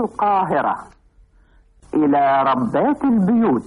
القاهرة إلى ربات البيوت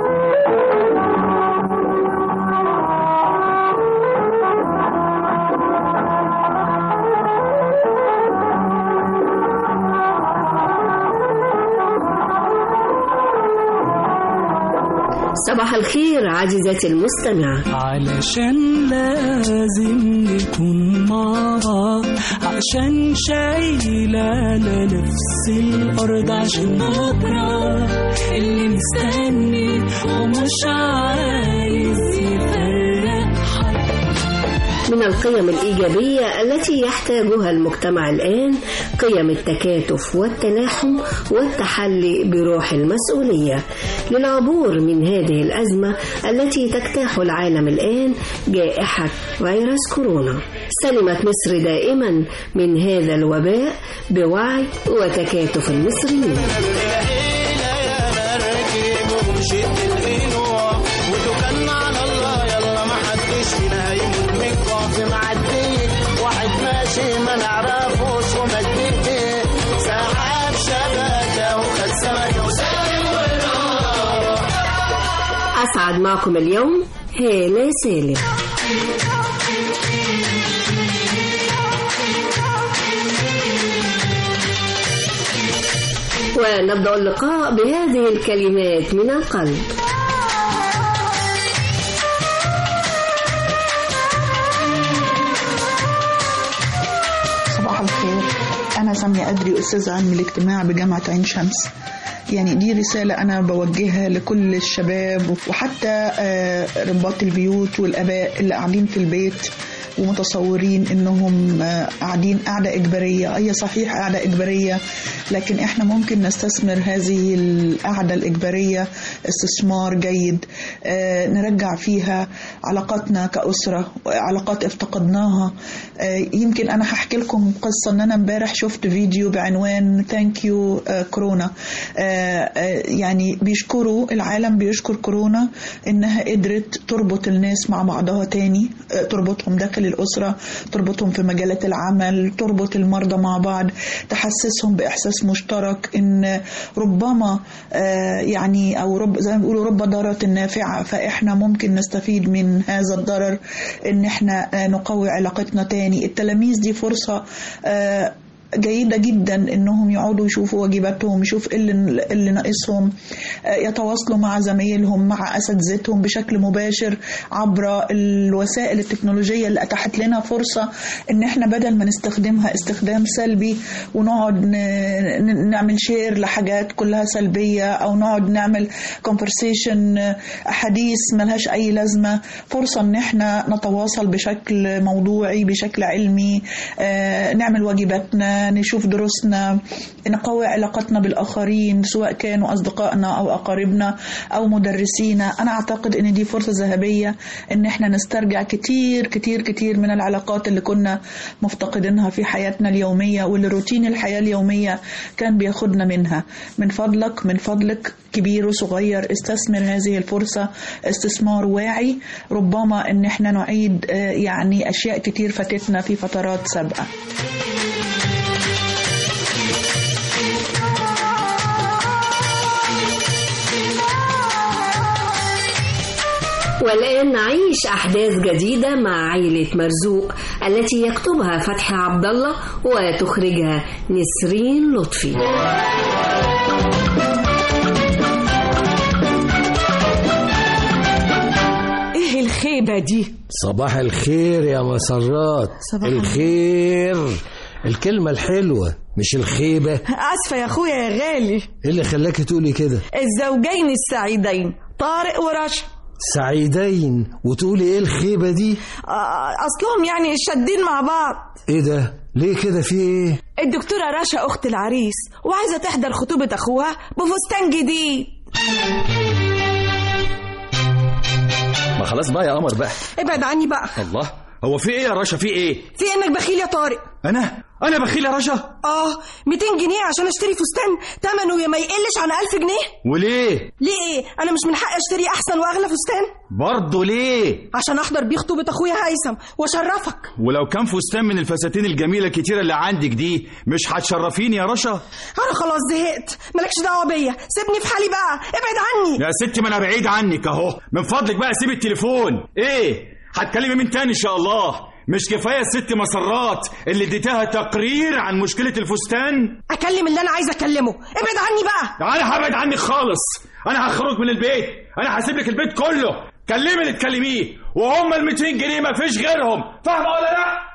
صباح الخير عزيزتي المستمعة علشان لازم نكون مع بعض عشان شايلانا نفس الأرض عشان بكرة اللي مستني ومش عايز يفرق حد من القيم الإيجابية التي يحتاجها المجتمع الآن قيم التكاتف والتلاحم والتحلي بروح المسؤولية للعبور من هذه الأزمة التي تجتاح العالم الآن جائحة فيروس كورونا سلمت مصر دائما من هذا الوباء بوعي وتكاتف المصريين أسعد معكم اليوم هالة سالم ونبدأ اللقاء بهذه الكلمات من القلب صباح الخير أنا سامية أدري أستاذة علم الاجتماع بجامعة عين شمس يعني دي رسالة أنا بوجهها لكل الشباب وحتى آه، رباط البيوت والآباء اللي قاعدين في البيت ومتصورين انهم آه، قاعدين قاعده اجباريه هي صحيح قاعده اجباريه لكن احنا ممكن نستثمر هذه القعده الاجباريه استثمار جيد آه، نرجع فيها علاقاتنا كاسره علاقات افتقدناها آه، يمكن انا هحكي لكم قصه ان انا امبارح شفت فيديو بعنوان ثانك يو كورونا يعني بيشكروا العالم بيشكر كورونا انها قدرت تربط الناس مع بعضها تاني آه، تربطهم داخل الاسره تربطهم في مجالات العمل تربط المرضى مع بعض تحسسهم باحساس مشترك ان ربما آه، يعني او رب زي ما بيقولوا رب ضاره نافعه فاحنا ممكن نستفيد من هذا الضرر ان احنا آه، نقوي علاقتنا تاني التلاميذ دي فرصه آه، جيدة جدا انهم يقعدوا يشوفوا واجباتهم يشوف إيه اللي اللي ناقصهم آه، يتواصلوا مع زمايلهم مع اساتذتهم بشكل مباشر عبر الوسائل التكنولوجية اللي اتاحت لنا فرصة ان احنا بدل ما نستخدمها استخدام سلبي ونقعد ن- ن- نعمل شير لحاجات كلها سلبية او نقعد نعمل كونفرسيشن احاديث ملهاش اي لازمة فرصة ان احنا نتواصل بشكل موضوعي بشكل علمي آه، نعمل واجباتنا نشوف دروسنا نقوي علاقتنا بالآخرين سواء كانوا أصدقائنا أو أقاربنا أو مدرسينا أنا أعتقد أن دي فرصة ذهبية أن احنا نسترجع كتير كتير كتير من العلاقات اللي كنا مفتقدينها في حياتنا اليومية واللي روتين الحياة اليومية كان بياخدنا منها من فضلك من فضلك كبير وصغير استثمر هذه الفرصة استثمار واعي ربما ان احنا نعيد آه، يعني اشياء كتير فاتتنا في فترات سابقة والآن نعيش أحداث جديدة مع عائلة مرزوق التي يكتبها فتحي عبد الله وتخرجها نسرين لطفي ايه الخيبة دي صباح الخير يا مسرات صباح الخير الكلمة الحلوة مش الخيبة اسفة يا اخويا يا غالي ايه اللي خلاكي تقولي كده الزوجين السعيدين طارق ورشا سعيدين وتقولي ايه الخيبة دي آه، اصلهم يعني شادين مع بعض ايه ده ليه كده في ايه الدكتورة رشا اخت العريس وعايزة تحضر خطوبة اخوها بفستان جديد ما خلاص بقى يا قمر بقى ابعد عني بقى الله هو في ايه يا رشا في ايه في انك بخيل يا طارق انا انا بخيل يا رشا اه 200 جنيه عشان اشتري فستان ثمنه ما يقلش عن 1000 جنيه وليه ليه ايه انا مش من حقي اشتري احسن واغلى فستان برضه ليه عشان احضر بيه خطوبه اخويا هيثم واشرفك ولو كان فستان من الفساتين الجميله الكتيره اللي عندك دي مش هتشرفيني يا رشا انا خلاص زهقت مالكش دعوه بيا سيبني في حالي بقى ابعد عني يا ستي ما انا بعيد عنك اهو من فضلك بقى سيب التليفون ايه هتكلمي مين تاني ان شاء الله مش كفايه الست مسرات اللي اديتها تقرير عن مشكله الفستان اكلم اللي انا عايزه اكلمه ابعد عني بقى انا هبعد عنك خالص انا هخرج من البيت انا هسيب لك البيت كله كلمي اللي تكلميه وهم ال 200 جنيه ما فيش غيرهم فاهمه ولا لا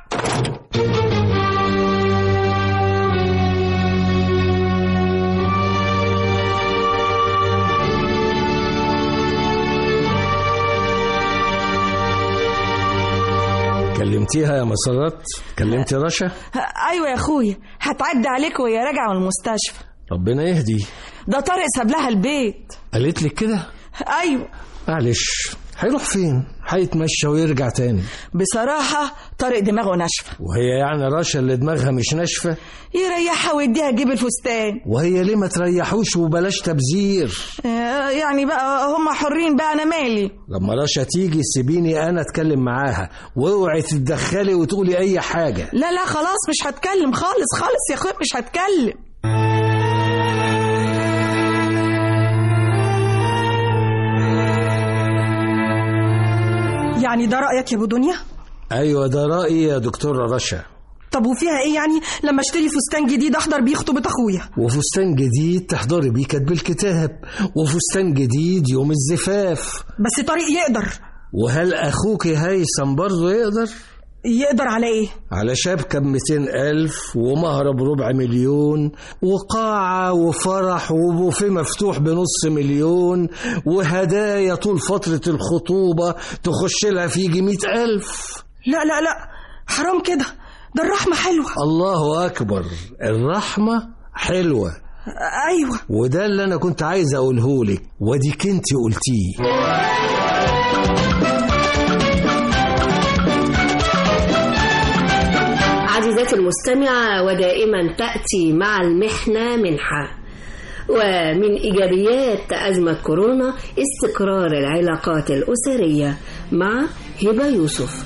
كلمتيها يا مسرات كلمتي رشا ايوه يا اخويا هتعدي عليك وهي راجعه من المستشفى ربنا يهدي ده طارق ساب لها البيت قالت لك كده ايوه معلش هيروح فين هيتمشى ويرجع تاني بصراحه طارق دماغه ناشفه وهي يعني رشا اللي دماغها مش ناشفه يريحها ويديها تجيب الفستان وهي ليه ما تريحوش وبلاش تبذير آه، يعني بقى هم حرين بقى انا مالي لما رشا تيجي سيبيني انا اتكلم معاها واوعي تتدخلي وتقولي اي حاجه لا لا خلاص مش هتكلم خالص خالص يا اخويا مش هتكلم يعني ده رأيك يا ابو دنيا ايوه ده رايي يا دكتوره رشا طب وفيها ايه يعني لما اشتري فستان جديد احضر بيه خطوبة اخويا وفستان جديد تحضري بيه كاتب الكتاب وفستان جديد يوم الزفاف بس طارق يقدر وهل اخوك هيثم برضه يقدر يقدر على ايه على شبكة بميتين ألف ومهر بربع مليون وقاعة وفرح وبوفيه مفتوح بنص مليون وهدايا طول فترة الخطوبة تخش لها في يجي مئة ألف لا لا لا حرام كده ده الرحمة حلوة الله أكبر الرحمة حلوة ايوه وده اللي أنا كنت عايز أقوله لك وديك أنت قلتيه عزيزاتي المستمعة ودائما تأتي مع المحنة منحة ومن إيجابيات أزمة كورونا استقرار العلاقات الأسرية مع هبة يوسف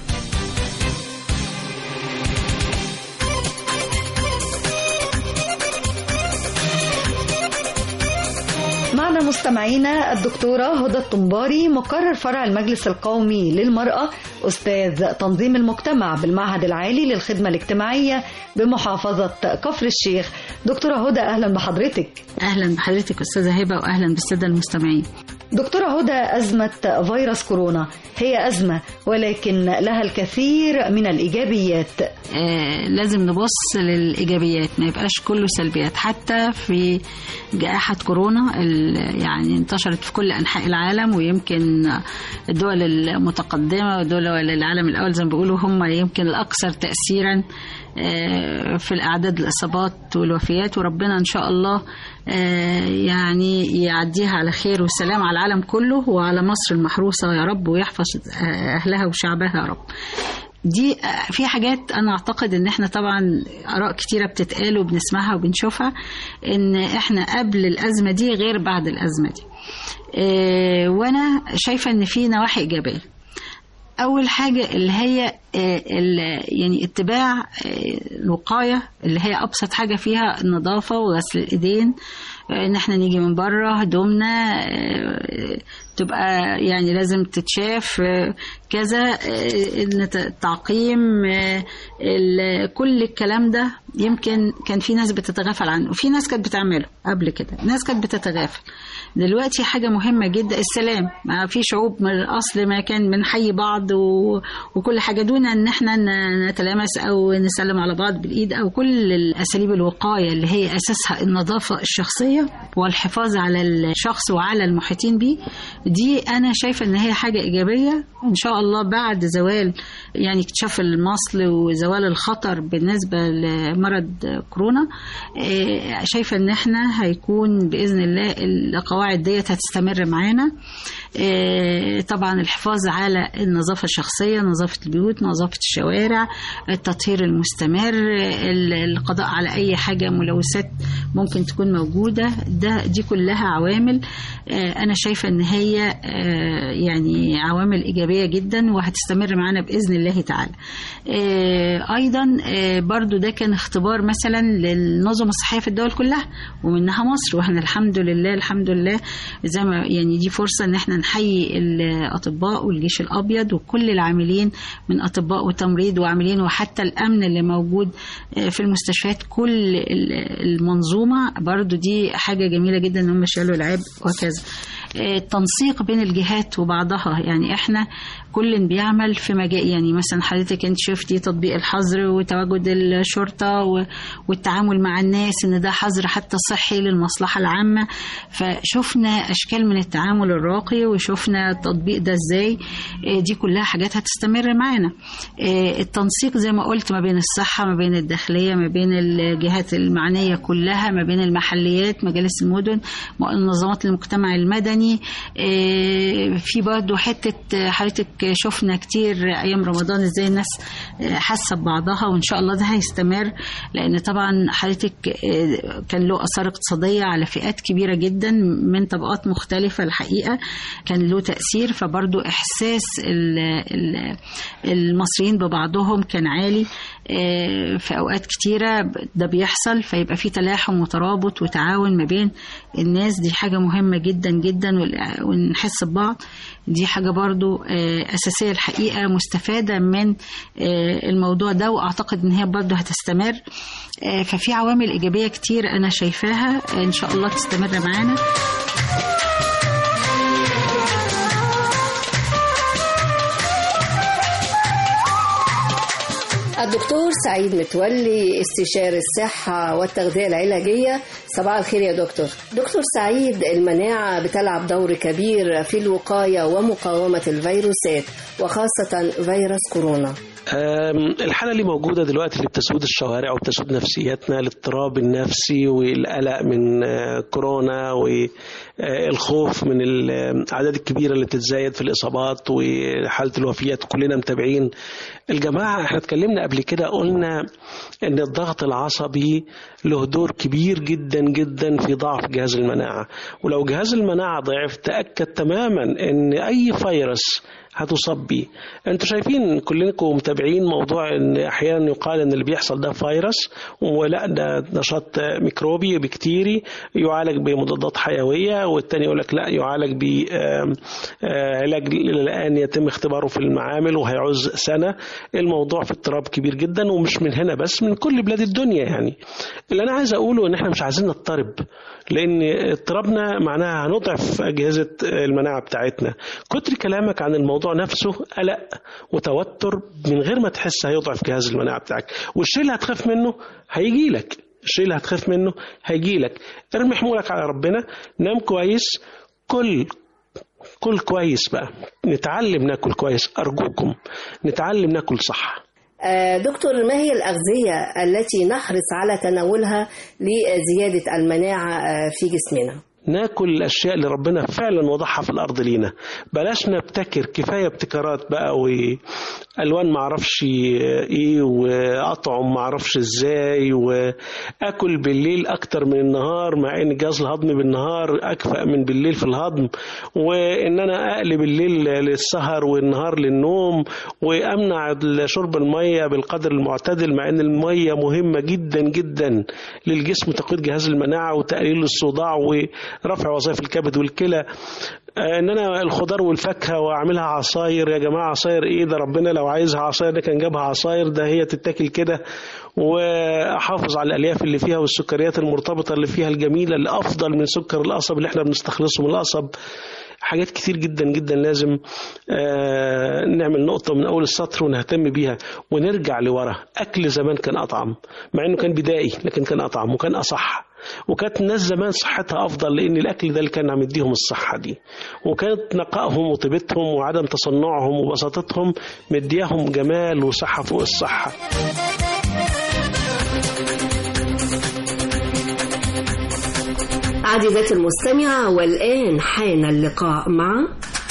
معنا مستمعينا الدكتورة هدى الطنباري مقرر فرع المجلس القومي للمرأة أستاذ تنظيم المجتمع بالمعهد العالي للخدمة الاجتماعية بمحافظة كفر الشيخ دكتورة هدى أهلا بحضرتك اهلا بحضرتك استاذه هبه واهلا بالساده المستمعين دكتورة هدى أزمة فيروس كورونا هي أزمة ولكن لها الكثير من الإيجابيات آه لازم نبص للايجابيات ما يبقاش كله سلبيات حتى في جائحه كورونا ال- يعني انتشرت في كل انحاء العالم ويمكن الدول المتقدمه ودول العالم الاول زي ما بيقولوا هم يمكن الاكثر تاثيرا آه، في الاعداد الاصابات والوفيات وربنا ان شاء الله آه، يعني يعديها على خير وسلام على العالم كله وعلى مصر المحروسه يا رب ويحفظ آه، اهلها وشعبها يا رب دي آه، في حاجات انا اعتقد ان احنا طبعا اراء كتيره بتتقال وبنسمعها وبنشوفها ان احنا قبل الازمه دي غير بعد الازمه دي آه، وانا شايفه ان في نواحي ايجابيه اول حاجه اللي هي آه، ال- يعني اتباع آه، الوقايه اللي هي ابسط حاجه فيها النظافه وغسل الايدين آه، ان احنا نيجي من بره هدومنا آه، تبقى يعني لازم تتشاف آه، كذا آه، إن الت- التعقيم آه، ال- كل الكلام ده يمكن كان في ناس بتتغافل عنه وفي ناس كانت بتعمله قبل كده ناس كانت بتتغافل دلوقتي حاجة مهمة جدا السلام ما في شعوب من الأصل ما كان بنحيي بعض و... وكل حاجة دون أن احنا ن- نتلامس أو نسلم على بعض بالإيد أو كل الأساليب الوقاية اللي هي أساسها النظافة الشخصية والحفاظ على الشخص وعلى المحيطين به دي أنا شايفة أن هي حاجة إيجابية إن شاء الله بعد زوال يعني اكتشاف المصل وزوال الخطر بالنسبة لمرض كورونا إيه، شايفة ان احنا هيكون بإذن الله القواعد ديت هتستمر معانا آه، طبعا الحفاظ على النظافة الشخصية نظافة البيوت نظافة الشوارع التطهير المستمر ال- القضاء على أي حاجة ملوثات ممكن تكون موجودة ده دي كلها عوامل آه، أنا شايفة إن هي آه، يعني عوامل إيجابية جدا وهتستمر معانا بإذن الله تعالى آه، أيضا آه، برضو ده كان اختبار مثلا للنظم الصحية في الدول كلها ومنها مصر واحنا الحمد لله الحمد لله زي ما يعني دي فرصة ان احنا نحيي الأطباء والجيش الأبيض وكل العاملين من أطباء وتمريض وعاملين وحتى الأمن اللي موجود آه، في المستشفيات كل ال- المنظومة برضو دي حاجة جميلة جدا ان هم شالوا العبء وهكذا آه، التنسيق بين الجهات وبعضها يعني احنا كل بيعمل في مجال يعني مثلا حضرتك انت شفتي تطبيق الحظر وتواجد الشرطه و- والتعامل مع الناس ان ده حظر حتى صحي للمصلحه العامه فشفنا اشكال من التعامل الراقي وشفنا التطبيق ده ازاي آه، دي كلها حاجات هتستمر معانا آه، التنسيق زي ما قلت ما بين الصحه ما بين الداخليه ما بين الجهات المعنيه كلها ما بين المحليات مجالس المدن منظمات المجتمع المدني آه، في برضه حته حضرتك شفنا كتير ايام رمضان ازاي الناس آه، حاسه ببعضها وان شاء الله ده هيستمر لان طبعا حضرتك آه، كان له اثار اقتصاديه على فئات كبيره جدا من طبقات مختلفه الحقيقه كان له تاثير فبرضه احساس ال- ال- المصريين ببعضهم كان عالي آه، في اوقات كتيره ده بيحصل فيبقى في تلاحم وترابط وتعاون ما بين الناس دي حاجه مهمه جدا جدا وال- ونحس ببعض دي حاجه برضو آه، اساسيه الحقيقه مستفاده من آه، الموضوع ده واعتقد ان هي برضو هتستمر آه، ففي عوامل ايجابيه كتير انا شايفاها آه، ان شاء الله تستمر معانا الدكتور سعيد متولي استشاري الصحة والتغذية العلاجية صباح الخير يا دكتور دكتور سعيد المناعة بتلعب دور كبير في الوقاية ومقاومة الفيروسات وخاصة فيروس كورونا أم، الحالة اللي موجودة دلوقتي اللي بتسود الشوارع وبتسود نفسياتنا الاضطراب النفسي والقلق من آه، كورونا والخوف من الأعداد الكبيرة اللي بتتزايد في الإصابات وحالة الوفيات كلنا متابعين الجماعة احنا اتكلمنا قبل كده قلنا ان الضغط العصبي له دور كبير جدا جدا في ضعف جهاز المناعة ولو جهاز المناعة ضعف تأكد تماما ان اي فيروس هتصاب بيه انتوا شايفين كلكم متابعين موضوع ان احيانا يقال ان اللي بيحصل ده فيروس ولا ده نشاط ميكروبي بكتيري يعالج بمضادات حيويه والتاني يقول لك لا يعالج بعلاج الان يتم اختباره في المعامل وهيعوز سنه الموضوع في اضطراب كبير جدا ومش من هنا بس من كل بلاد الدنيا يعني اللي انا عايز اقوله ان احنا مش عايزين نضطرب لان اضطرابنا معناها هنضعف اجهزه المناعه بتاعتنا كتر كلامك عن الموضوع نفسه قلق وتوتر من غير ما تحس هيضعف جهاز المناعه بتاعك والشيء اللي هتخاف منه هيجي لك الشيء اللي هتخاف منه هيجي لك ارمي حمولك على ربنا نام كويس كل كل كويس بقى نتعلم ناكل كويس ارجوكم نتعلم ناكل صح آه، دكتور ما هي الأغذية التي نحرص على تناولها لزيادة المناعة آه، في جسمنا ناكل الاشياء اللي ربنا فعلا وضعها في الارض لينا بلاش نبتكر كفايه ابتكارات بقى والوان معرفش ايه واطعم معرفش ازاي واكل بالليل اكتر من النهار مع ان جهاز الهضم بالنهار اكفأ من بالليل في الهضم وان انا اقلب الليل للسهر والنهار للنوم وامنع شرب الميه بالقدر المعتدل مع ان الميه مهمه جدا جدا للجسم وتقويه جهاز المناعه وتقليل الصداع ورفع وظائف الكبد والكلى ان انا الخضار والفاكهه واعملها عصاير يا جماعه عصاير ايه ده ربنا لو عايزها عصاير ده كان جابها عصاير ده هي تتاكل كده واحافظ على الالياف اللي فيها والسكريات المرتبطه اللي فيها الجميله اللي افضل من سكر القصب اللي احنا بنستخلصه من القصب حاجات كتير جدا جدا لازم آه نعمل نقطة من أول السطر ونهتم بيها ونرجع لورا أكل زمان كان أطعم مع إنه كان بدائي لكن كان أطعم وكان أصح وكانت الناس زمان صحتها أفضل لأن الأكل ده اللي كان عم يديهم الصحة دي وكانت نقائهم وطيبتهم وعدم تصنعهم وبساطتهم مدياهم جمال وصحة فوق الصحة عزيزاتي المستمعة والآن حان اللقاء مع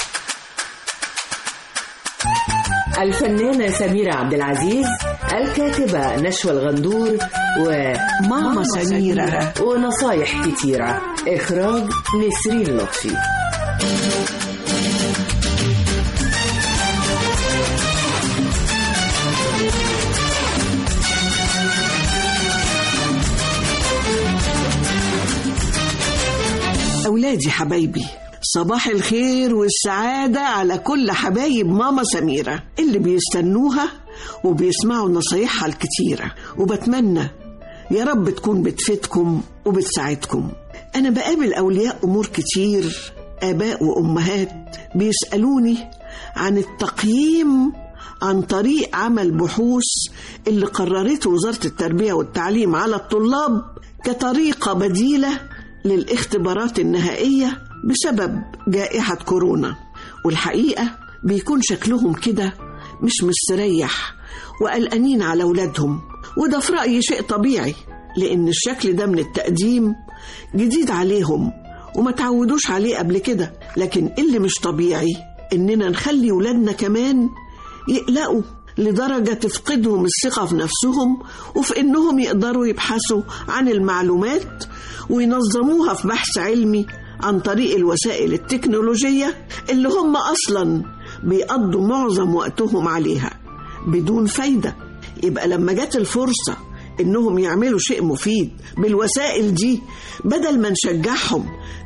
الفنانة سميرة عبد العزيز الكاتبة نشوى الغندور وماما سميرة ونصايح كتيرة إخراج نسرين لطفي أولادي حبايبي صباح الخير والسعادة على كل حبايب ماما سميرة اللي بيستنوها وبيسمعوا نصايحها الكتيرة وبتمنى يا رب تكون بتفيدكم وبتساعدكم أنا بقابل أولياء أمور كتير آباء وأمهات بيسألوني عن التقييم عن طريق عمل بحوث اللي قررته وزارة التربية والتعليم على الطلاب كطريقة بديلة للاختبارات النهائية بسبب جائحة كورونا والحقيقة بيكون شكلهم كده مش مستريح وقلقانين على أولادهم وده في رأيي شيء طبيعي لأن الشكل ده من التقديم جديد عليهم وما تعودوش عليه قبل كده لكن اللي مش طبيعي إننا نخلي ولادنا كمان يقلقوا لدرجة تفقدهم الثقة في نفسهم وفي إنهم يقدروا يبحثوا عن المعلومات وينظموها في بحث علمي عن طريق الوسائل التكنولوجية اللي هم أصلا بيقضوا معظم وقتهم عليها بدون فايدة يبقى لما جت الفرصة إنهم يعملوا شيء مفيد بالوسائل دي بدل ما نشجعهم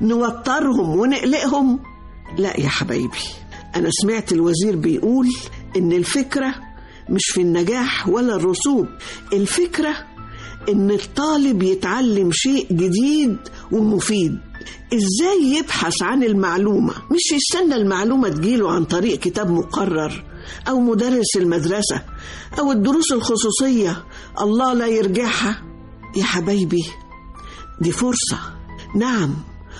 نوترهم ونقلقهم لا يا حبايبي أنا سمعت الوزير بيقول إن الفكرة مش في النجاح ولا الرسوب الفكرة إن الطالب يتعلم شيء جديد ومفيد إزاي يبحث عن المعلومة مش يستنى المعلومة تجيله عن طريق كتاب مقرر أو مدرس المدرسة أو الدروس الخصوصية الله لا يرجعها يا حبايبي دي فرصة نعم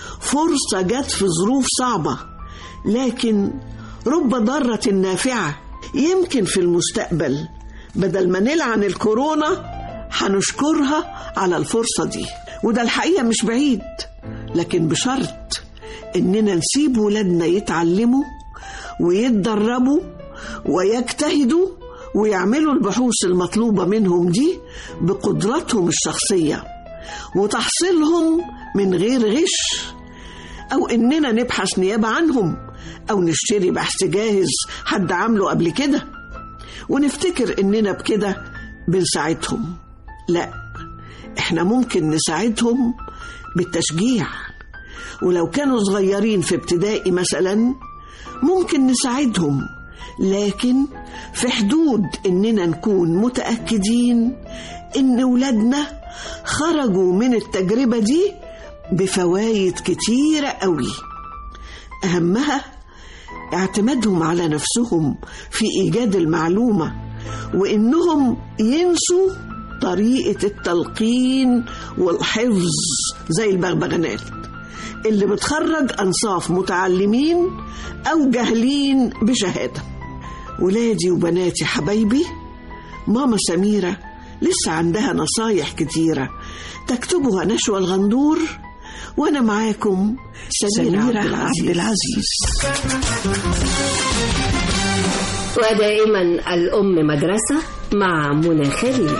فرصة جت في ظروف صعبة لكن رب ضارة نافعة يمكن في المستقبل بدل ما نلعن الكورونا هنشكرها على الفرصة دي وده الحقيقة مش بعيد لكن بشرط إننا نسيب ولادنا يتعلموا ويتدربوا ويجتهدوا ويعملوا البحوث المطلوبة منهم دي بقدراتهم الشخصية وتحصيلهم من غير غش أو إننا نبحث نيابة عنهم أو نشتري بحث جاهز حد عامله قبل كده ونفتكر إننا بكده بنساعدهم لا إحنا ممكن نساعدهم بالتشجيع ولو كانوا صغيرين في ابتدائي مثلا ممكن نساعدهم لكن في حدود إننا نكون متأكدين إن ولادنا خرجوا من التجربة دي بفوايد كتيرة قوي أهمها اعتمادهم على نفسهم في إيجاد المعلومة وإنهم ينسوا طريقة التلقين والحفظ زي البغبغانات اللي بتخرج أنصاف متعلمين أو جاهلين بشهادة ولادي وبناتي حبايبي ماما سميرة لسه عندها نصايح كتيرة تكتبها نشوى الغندور وأنا معاكم سميرة, سميرة عبد العزيز ودائما الأم مدرسة مع منى خليل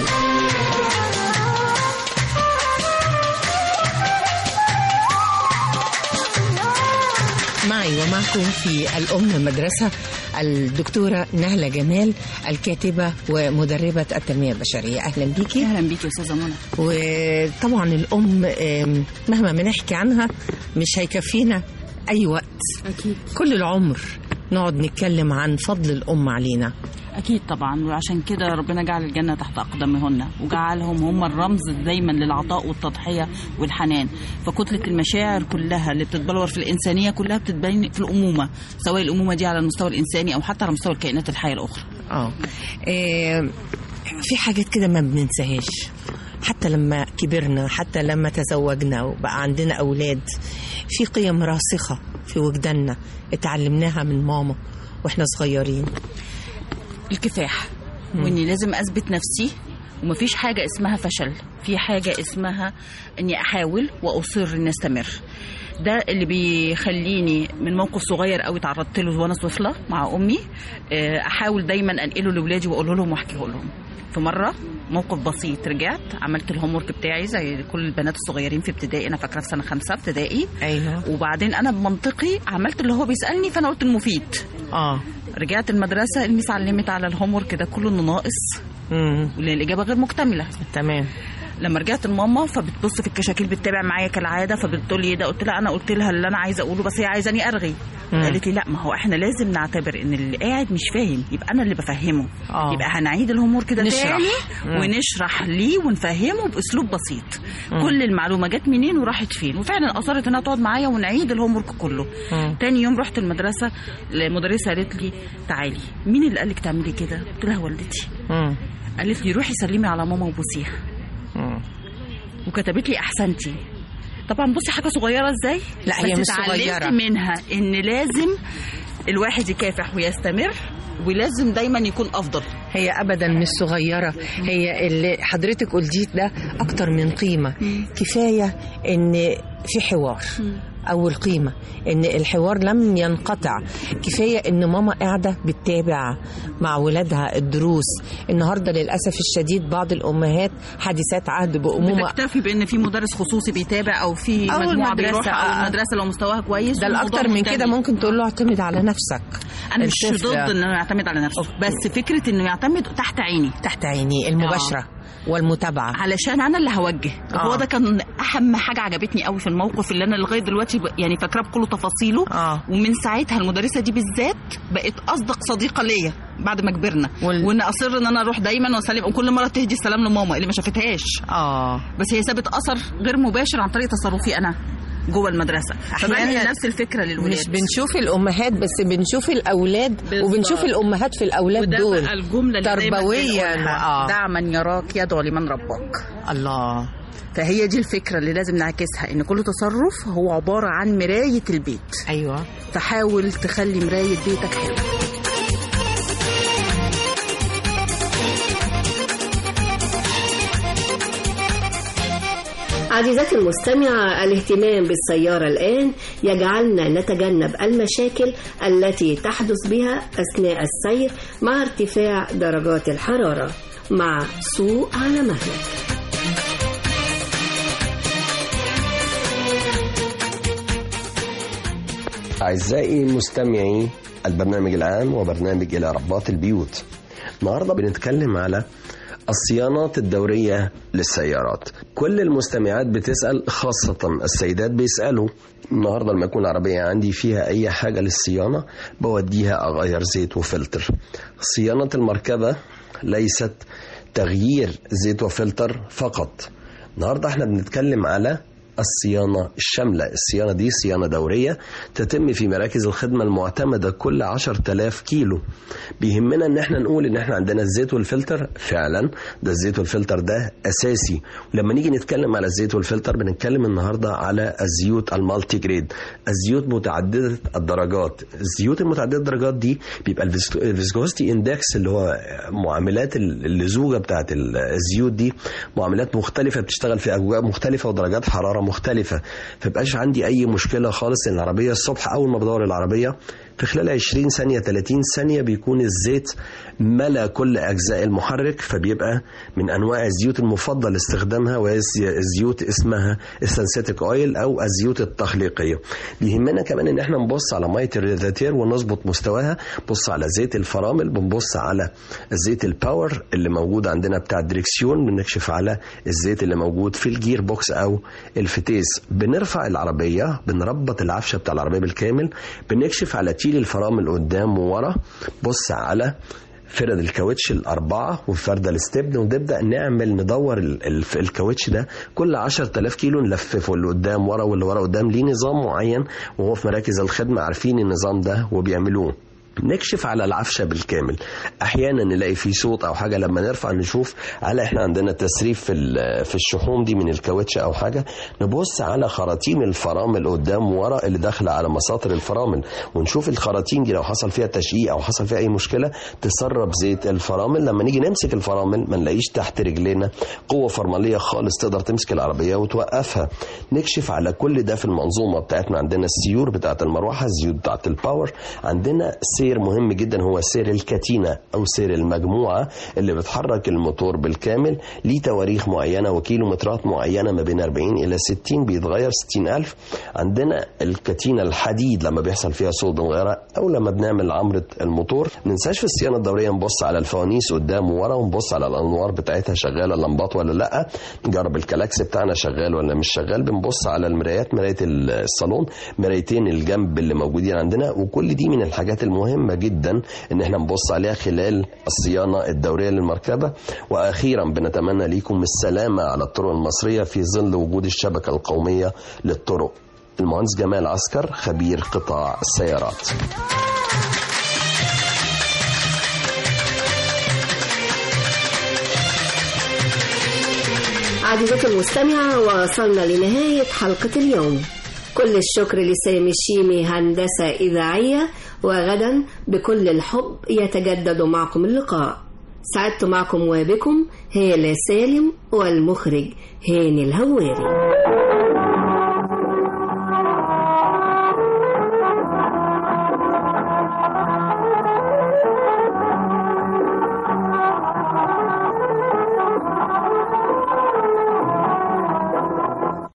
معي ومعكم في الأم مدرسة الدكتورة نهلة جمال الكاتبة ومدربة التنمية البشرية أهلا بيكي أهلا بيكي أستاذة منى وطبعا الأم مهما بنحكي عنها مش هيكفينا أي وقت أكيد كل العمر نقعد نتكلم عن فضل الأم علينا أكيد طبعا وعشان كده ربنا جعل الجنة تحت أقدامهن وجعلهم هم الرمز دايما للعطاء والتضحية والحنان فكتلة المشاعر كلها اللي بتتبلور في الإنسانية كلها بتتبين في الأمومة سواء الأمومة دي على المستوى الإنساني أو حتى على مستوى الكائنات الحية الأخرى اه إيه في حاجات كده ما بننساهاش حتى لما كبرنا حتى لما تزوجنا وبقى عندنا أولاد في قيم راسخة في وجداننا اتعلمناها من ماما واحنا صغيرين الكفاح واني لازم اثبت نفسي ومفيش حاجة اسمها فشل في حاجة اسمها اني احاول واصر اني استمر ده اللي بيخليني من موقف صغير قوي تعرضت له وانا طفله مع امي آه، احاول دايما انقله لاولادي واقول لهم واحكيه لهم في مره موقف بسيط رجعت عملت الهوم ورك بتاعي زي كل البنات الصغيرين في ابتدائي انا فاكره في سنه خمسه ابتدائي ايوه وبعدين انا بمنطقي عملت اللي هو بيسالني فانا قلت المفيد اه رجعت المدرسه الميس علمت على الهوم ورك ده كله انه ناقص امم ولان الاجابه غير مكتمله تمام لما رجعت لماما فبتبص في الكشاكيل بتتابع معايا كالعاده فبتقول لي ايه ده قلت لها انا قلت لها اللي انا عايزه اقوله بس هي عايزاني ارغي مم. قالت لي لا ما هو احنا لازم نعتبر ان اللي قاعد مش فاهم يبقى انا اللي بفهمه آه. يبقى هنعيد الهوم كده نشرح. تاني مم. ونشرح ليه ونفهمه باسلوب بسيط مم. كل المعلومه جت منين وراحت فين وفعلا اصرت انها تقعد معايا ونعيد الهوم كله مم. تاني يوم رحت المدرسه المدرسه قالت لي تعالي مين اللي قالك تعملي كده قلت لها والدتي مم. قالت لي روحي سلمي على ماما وبوسيها مم. وكتبت لي احسنتي طبعا بصي حاجه صغيره ازاي لا، هي بس مش اتعلمت صغيرة. منها ان لازم الواحد يكافح ويستمر ولازم دايما يكون افضل هي ابدا مش صغيره هي اللي حضرتك قلتيه ده اكتر من قيمه كفايه ان في حوار اول قيمه ان الحوار لم ينقطع كفايه ان ماما قاعده بتتابع مع ولادها الدروس النهارده للاسف الشديد بعض الامهات حديثات عهد بامومه بتكتفي بان في مدرس خصوصي بيتابع او في أو مجموعه المدرسة، بيروح او آه. المدرسه لو مستواها كويس ده والموضوع الاكتر من منتهي. كده ممكن تقول له اعتمد على نفسك انا مش الطفل- ضد انه يعتمد على نفسه بس فكره انه يعتمد تحت عيني تحت عيني المباشره والمتابعه علشان انا اللي هوجه آه. هو ده كان اهم حاجه عجبتني قوي في الموقف اللي انا لغايه دلوقتي ب... يعني فاكراه بكل تفاصيله آه. ومن ساعتها المدرسه دي بالذات بقت اصدق صديقه ليا بعد ما كبرنا وال- وان اصر ان انا اروح دايما واسلم وكل مره تهدي السلام لماما اللي ما شافتهاش اه بس هي سابت اثر غير مباشر عن طريق تصرفي انا جوه المدرسه فبنقل نفس الفكره للولاد مش بنشوف الامهات بس بنشوف الاولاد بالظبط. وبنشوف الامهات في الاولاد وده دول بقى الجمله اللي دايماً تربويا بنقولها. اه دع من يراك يدعو لمن رباك الله فهي دي الفكرة اللي لازم نعكسها إن كل تصرف هو عبارة عن مراية البيت ايوه فحاول تخلي مراية بيتك حلوة عزيزتي المستمعة الاهتمام بالسيارة الآن يجعلنا نتجنب المشاكل التي تحدث بها أثناء السير مع ارتفاع درجات الحرارة مع سوء على مهلك أعزائي مستمعي البرنامج العام وبرنامج إلى رباط البيوت النهاردة بنتكلم على الصيانات الدورية للسيارات كل المستمعات بتسأل خاصة السيدات بيسألوا النهاردة لما يكون العربية عندي فيها أي حاجة للصيانة بوديها أغير زيت وفلتر صيانة المركبة ليست تغيير زيت وفلتر فقط النهاردة احنا بنتكلم على الصيانة الشاملة الصيانة دي صيانة دورية تتم في مراكز الخدمة المعتمدة كل 10000 كيلو بيهمنا ان احنا نقول ان احنا عندنا الزيت والفلتر فعلا ده الزيت والفلتر ده اساسي ولما نيجي نتكلم على الزيت والفلتر بنتكلم النهاردة على الزيوت المالتي جريد الزيوت متعددة الدرجات الزيوت المتعددة الدرجات دي بيبقى الفيسكوستي اندكس اللي هو معاملات اللزوجة بتاعت الزيوت دي معاملات مختلفة بتشتغل في أجواء مختلفة ودرجات حرارة مختلفة فبقاش عندي أي مشكلة خالص إن العربية الصبح أول ما بدور العربية في خلال 20 ثانية 30 ثانية بيكون الزيت ملا كل أجزاء المحرك فبيبقى من أنواع الزيوت المفضل استخدامها وهي الزيوت اسمها السنسيتك أويل أو الزيوت التخليقية بيهمنا كمان إن احنا نبص على مية الريداتير ونظبط مستواها بص على زيت الفرامل بنبص على الزيت الباور اللي موجود عندنا بتاع الدريكسيون بنكشف على الزيت اللي موجود في الجير بوكس أو الفتيس بنرفع العربية بنربط العفشة بتاع العربية بالكامل بنكشف على تيل الفرامل قدام وورا بص على فرد الكاوتش الأربعة وفردة الستبن ونبدأ نعمل ندور ال- ال- الكاوتش ده كل 10000 كيلو نلففه اللي قدام ورا واللي ورا قدام ليه نظام معين وهو في مراكز الخدمة عارفين النظام ده وبيعملوه نكشف على العفشه بالكامل احيانا نلاقي في صوت او حاجه لما نرفع نشوف على احنا عندنا تسريب في ال- في الشحوم دي من الكاوتش او حاجه نبص على خراطيم الفرامل قدام ورا اللي داخله على مساطر الفرامل ونشوف الخراطيم دي لو حصل فيها تشقيق او حصل فيها اي مشكله تسرب زيت الفرامل لما نيجي نمسك الفرامل ما نلاقيش تحت رجلينا قوه فرمليه خالص تقدر تمسك العربيه وتوقفها نكشف على كل ده في المنظومه بتاعتنا عندنا السيور بتاعت المروحه الزيوت بتاعت الباور عندنا سير مهم جدا هو سير الكتينه او سير المجموعه اللي بتحرك الموتور بالكامل ليه تواريخ معينه وكيلومترات معينه ما بين 40 الى 60 بيتغير 60000 عندنا الكتينه الحديد لما بيحصل فيها صوت بنغيرها او لما بنعمل عمره الموتور ما ننساش في الصيانه الدوريه نبص على الفوانيس قدام وورا ونبص على الانوار بتاعتها شغاله لمبات ولا لا نجرب الكلاكس بتاعنا شغال ولا مش شغال بنبص على المرايات مرايه الصالون مرايتين الجنب اللي موجودين عندنا وكل دي من الحاجات المهمه جدا ان احنا نبص عليها خلال الصيانه الدوريه للمركبه واخيرا بنتمنى ليكم السلامه على الطرق المصريه في ظل وجود الشبكه القوميه للطرق المهندس جمال عسكر خبير قطاع السيارات عزيزتي المستمعة وصلنا لنهاية حلقة اليوم كل الشكر لسامي الشيمي هندسة إذاعية وغدا بكل الحب يتجدد معكم اللقاء سعدت معكم وبكم هالة سالم والمخرج هاني الهواري